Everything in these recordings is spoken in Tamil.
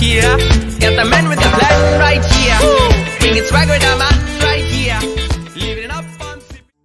here. Got the man with the plan right here. Bringing swag with the man right here. Living it up on.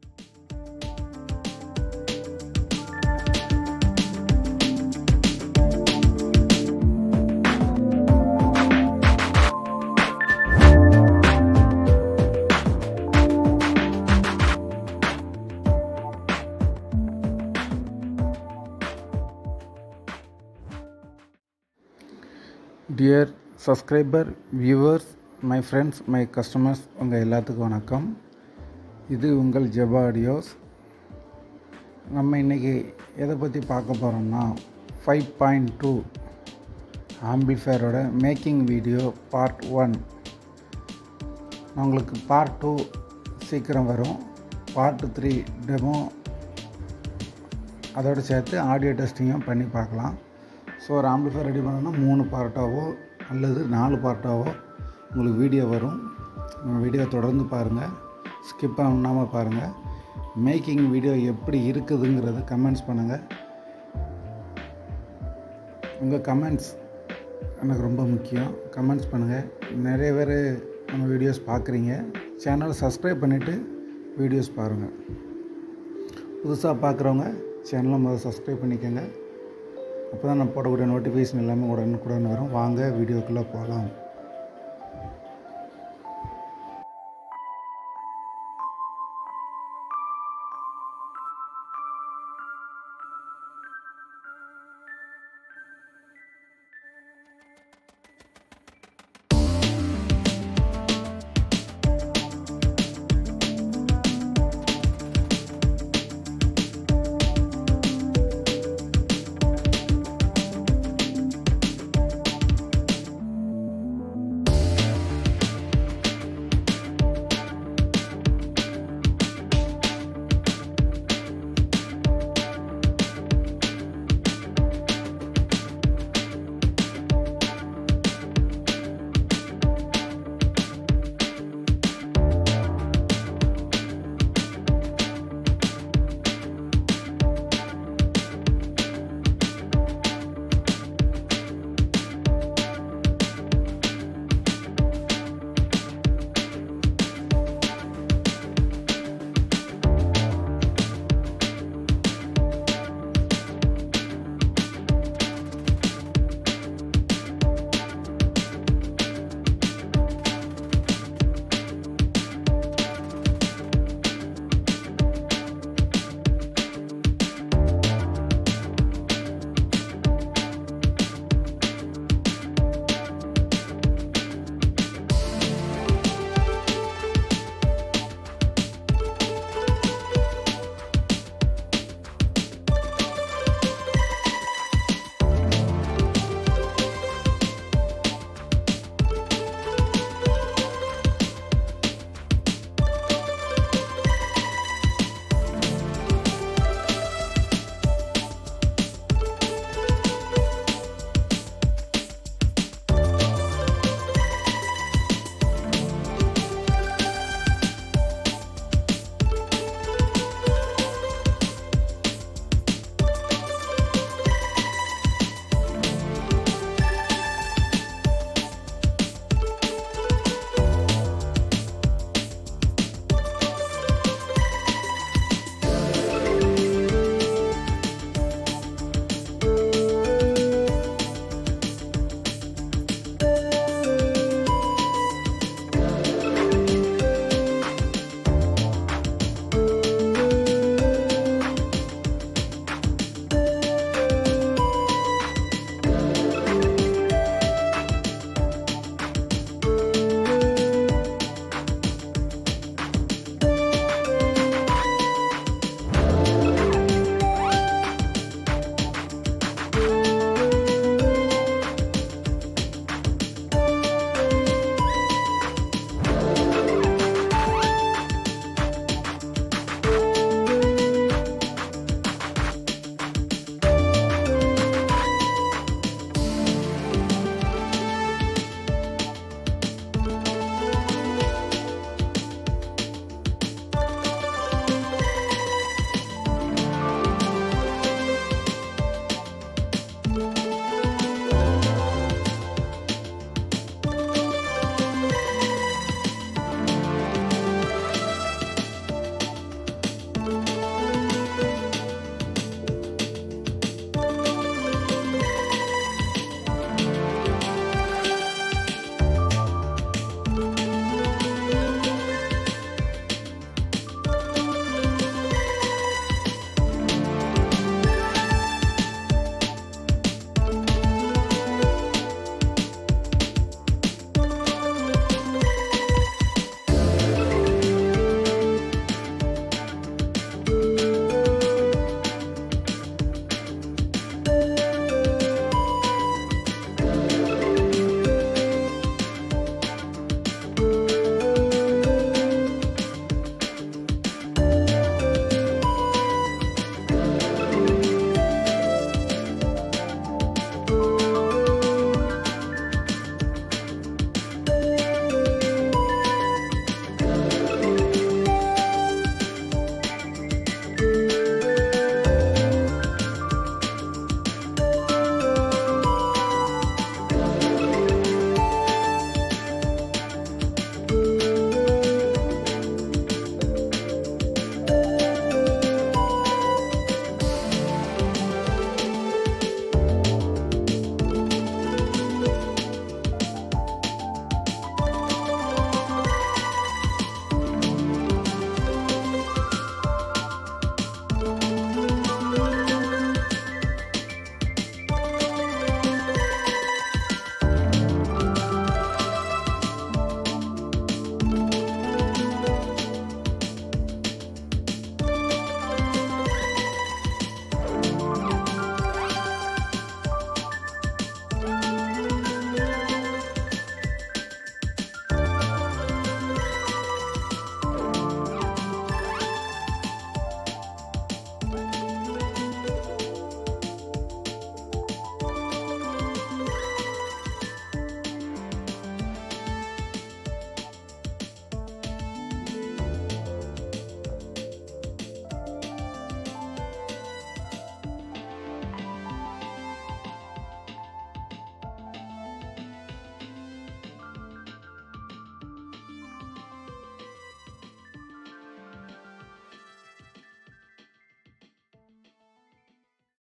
Dear subscriber viewers my friends my customers உங்கள் எல்லாத்துக்கும் வணக்கம் இது உங்கள் ஜெபா ஆடியோஸ் நம்ம இன்றைக்கி எதை பற்றி பார்க்க போகிறோம்னா ஃபைவ் பாயிண்ட் டூ ஆம்பிள்ஃபயரோட மேக்கிங் வீடியோ பார்ட் ஒன் உங்களுக்கு பார்ட் டூ சீக்கிரம் வரும் பார்ட் த்ரீ டெமோ அதோடு சேர்த்து ஆடியோ டெஸ்டிங்கும் பண்ணி பார்க்கலாம் ஸோ ஒரு ஆம்பிளிஃபையர் ரெடி பண்ணணும்னா மூணு பார்ட்டாவோ அல்லது நாலு பார்ட்டாவோ உங்களுக்கு வீடியோ வரும் நம்ம வீடியோ தொடர்ந்து பாருங்கள் ஸ்கிப் பண்ணாமல் பாருங்கள் மேக்கிங் வீடியோ எப்படி இருக்குதுங்கிறது கமெண்ட்ஸ் பண்ணுங்கள் உங்கள் கமெண்ட்ஸ் எனக்கு ரொம்ப முக்கியம் கமெண்ட்ஸ் பண்ணுங்கள் நிறைய பேர் நம்ம வீடியோஸ் பார்க்குறீங்க சேனலை சப்ஸ்கிரைப் பண்ணிவிட்டு வீடியோஸ் பாருங்கள் புதுசாக பார்க்குறவங்க சேனலை முதல்ல சப்ஸ்கிரைப் பண்ணிக்கோங்க அப்போ தான் நான் போடக்கூடிய நோட்டிஃபிகேஷன் எல்லாமே உடனுக்குடன் வரும் வாங்க வீடியோக்குள்ளே போகலாம்